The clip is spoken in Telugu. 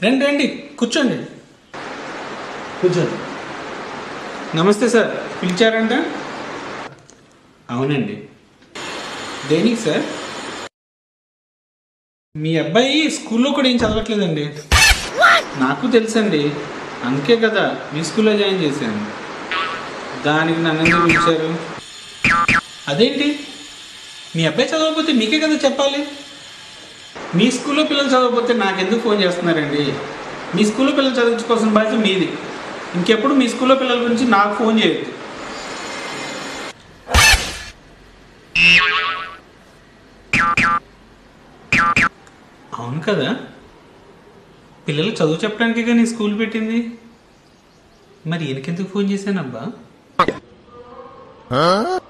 రండి రండి కూర్చోండి కూర్చోండి నమస్తే సార్ పిలిచారంట అవునండి దేనికి సార్ మీ అబ్బాయి స్కూల్లో కూడా ఏం చదవట్లేదండి నాకు తెలుసండి అందుకే కదా మీ స్కూల్లో జాయిన్ చేశాను దానికి నన్ను ఎందుకు పిలిచారు అదేంటి మీ అబ్బాయి చదవకపోతే మీకే కదా చెప్పాలి మీ స్కూల్లో పిల్లలు చదవకపోతే నాకెందుకు ఫోన్ చేస్తున్నారండి మీ స్కూల్లో పిల్లలు చదివించుకోవాల్సిన బాధ్యత మీది ఇంకెప్పుడు మీ స్కూల్లో పిల్లల గురించి నాకు ఫోన్ చేయొద్దు అవును కదా పిల్లలు చదువు చెప్పడానికే కానీ స్కూల్ పెట్టింది మరి ఈయనకెందుకు ఫోన్ చేశానబ్బా